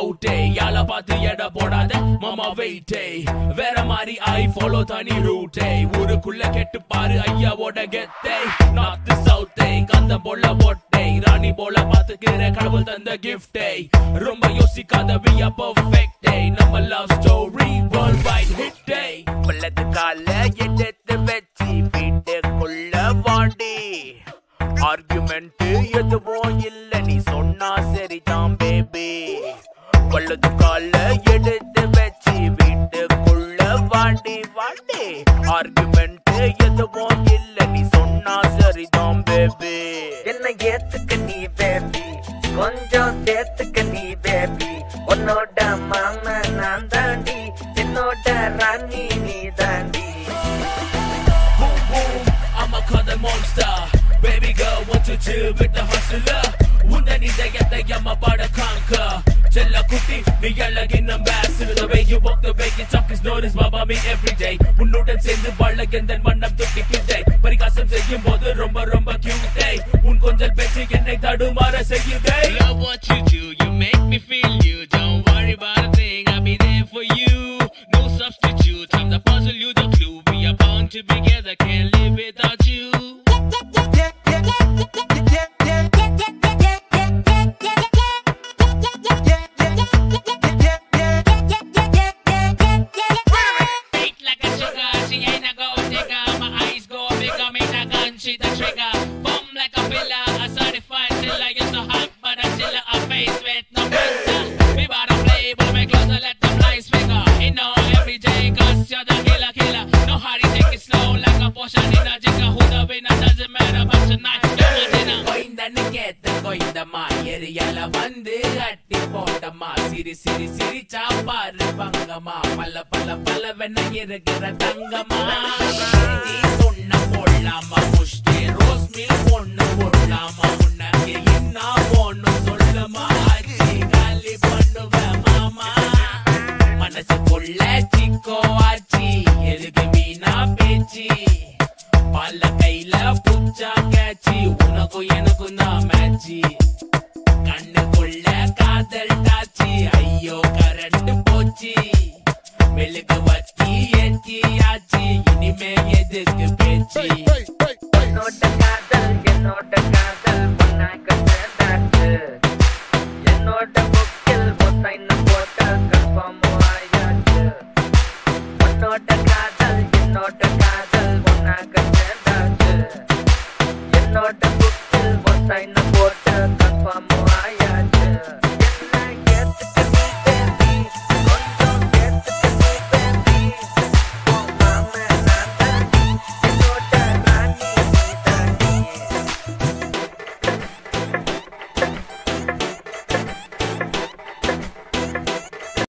அவுட்டே யால பார்த்து எடை போடாத மாமா வெயிட்டே வேற மாதிரி ஐ ஃபாலோ தனி ரூட்டே ஊருக்குள்ள கெட்டு பாரு ஐயாவோட கெத்தே நார்த் சவுத்தே கந்தம் போல ஒட்டே ராணி போல பாத்துக்கிற கடவுள் தந்த கிஃப்டே ரொம்ப யோசிக்காத we are perfect day நம்ம love story world wide hit டே வலது கால எடுத்து வச்சு வீட்டுக்குள்ள வாடி ஆர்குமெண்ட் எதுவும் இல்ல நீ சொன்னா சரிதான் பேபி வலது கால எடுத்து வச்சு வீட்டுக்குள்ள வாடி வாடி ஆர்குமெண்ட் எதுவும் இல்ல நீ சொன்னா சரிதான் பேபி என்ன ஏத்துக்க நீ பேபி கொஞ்சம் சேர்த்துக்க நீ பேபி உன்னோட மாமா நான் தாண்டி என்னோட ராணி நீ தாண்டி boom boom I'ma call the monster Baby girl want to chill with the hustler உன்னை இதயத்தை அம்மா பாட conquer செல்ல குட்டி நீ அழகின் ambassador The way you walk the way you talk is noticed by me every day உன்னுடன் சேர்ந்து வாழ எந்த மன்னம் துடிக்குதே பரிகாசம் செய்யும் போது ரொம்ப ரொம்ப cute உன் கொஞ்சல் பேச்சு என்னை தடுமாற செய்யுதே Love what you do, you make me feel you. Don't worry about a thing, I'll be there for you. No substitute, I'm the puzzle, you the clue. We are bound to be together, can't live without you. Sweet like a sugar, she ain't a gold digger. My eyes go bigger, make a gun, she the trigger. Boom like a pillar, a certified killer. You're so hot, but I still a face with no filter. We bout to play, but make closer, let them lights figure. You know every day, cause you're the killer, killer. No hurry, take it slow like a potion in a jigger. Who the winner doesn't matter, but tonight, you're my dinner. கொய்ந்தன்னு கேத்த கொய்ந்தம்மா எரியால வந்து அட்டி போட்டம்மா சிரி சிரி சிரிச்சா பாரு பங்கம்மா பல்ல பல்ல பல்ல வெண்ண இருக்கிற தங்கம்மா நீ சொன்ன போடலாமா முஷ்டி ரோஸ் மில் பொண்ணு போடலாமா உனக்கு என்ன ஒண்ணு சொல்லமா ஆச்சி காலி பண்ணுவேன் மாமா மனசுக்குள்ள சிக்கோ ஆச்சி எதுக்கு வீணா பேச்சு பல கையில புச்சா கேச்சி உனக்கும் எனக்கும் தான் மேட்சி கண்ணுக்குள்ள காதல் டாச்சி ஐயோ கரண்ட் போச்சு மெழுகு வத்தி ஏச்சி ஆச்சி இனிமே எதுக்கு பேச்சு என்னோட காதல் என்னோட காதல் ஒன்னாக சேர்ந்தாச்சு என்னோட புக்கில் பொத்தைன போட்டால் கன்ஃபார்ம் ஆயாச்சு உன்னோட காதல் என்னோட காதல் ஒன்னாக சேர்ந்தாச்சு என்னோட புக்கில் பொத்தைன